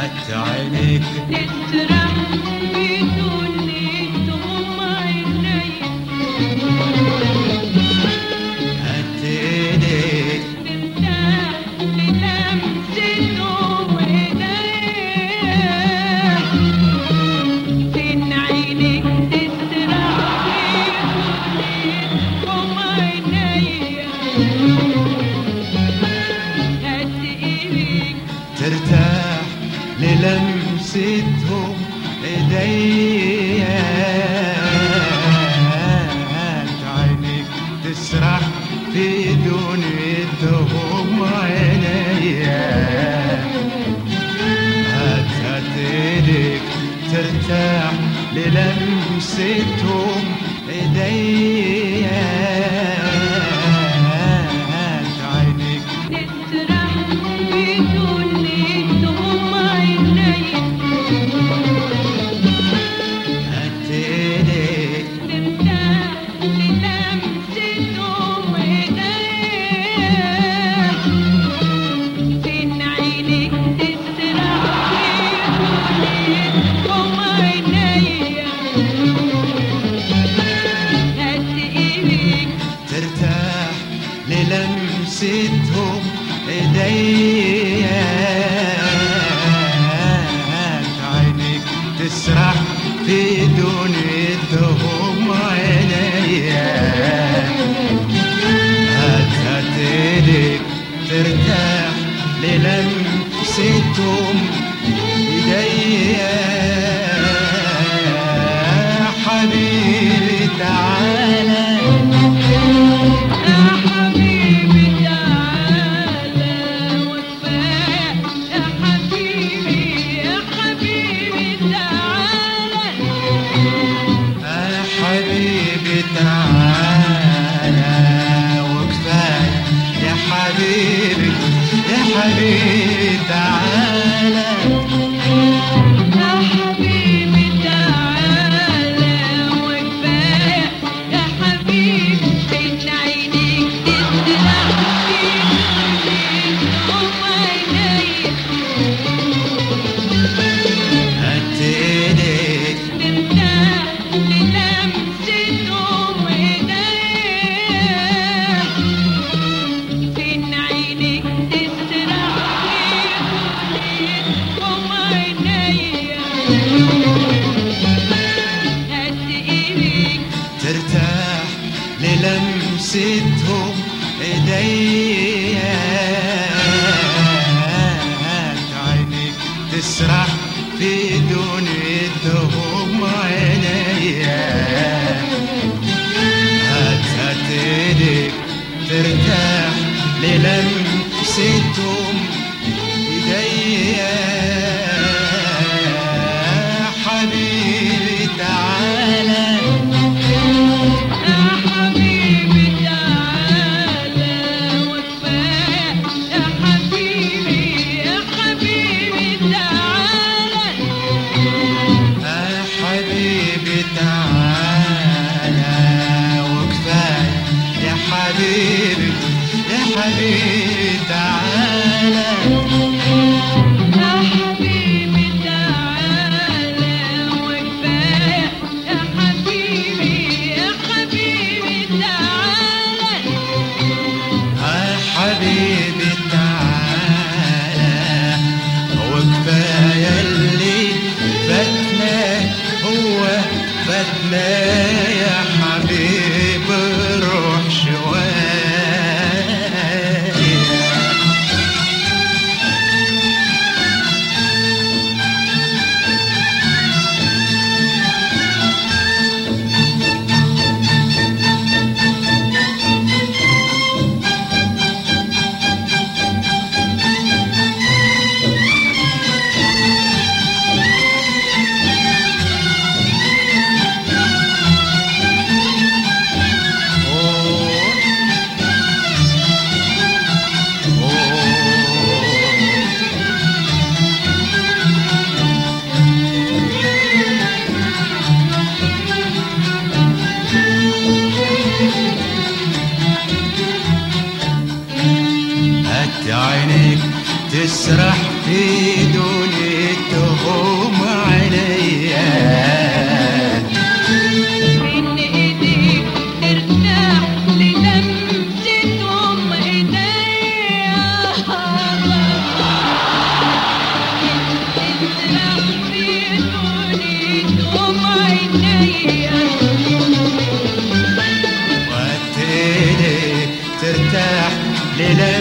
هات عينيك تسرح بدون تغمى عيني هات ايديك ترتاح للمستهم ايديا فين عينك تسرح بدون تغمى عيني هات ايدك ترتاح للمستهم ايديا هات عينيك تسرح في دنيتهم عينيا هات هات ايديك ترتاح للمستهم ايديا هات عينيك تسرح بدون تغمى عيني هات ايديك ترتاح للمستهم ايديا فين عينك تسرح بدون تغمى عيني هات ايدك ترتاح للمستهم ايديا هات عينيك تسرح في دنيتهم عينيا هات هات ايديك ترتاح للمستهم ايديا حبيبي تعالى يا حبيبي تعالى وكفاية يا حبيبي يا حبيبي تعالى يا حبيبي تعالى وكفاية يا حبيبي يا حبيبي تعالى يا حبيبي تعالى وكفاية يا حبيبي بين عينيك تسرح في أم عينيا هات ايديك ترتاح للمستهم ايديا فين عينك تسرح بدون عينيا هات ايدك ترتاح للمستهم ايديا هات عينيك تسرح في دنيتهم عينيا هات هات ايديك ترتاح للمستهم ايديا حبيبي تعالى يا حبيبي تعالى وكفاية يا حبيبي يا حبيبي تعالى يا حبيبي تعالى وكفاية يا حبيبي يا حبيبي تعالى يا حبيبي تعالى وكفاية يا حبيبي يا حبيبي تعالى يا حبيبي تعالى وكفاية اللي فاتنا هو فاتنا يا حبيب روح شوية هات عينيك تسرح في دنيا الليلة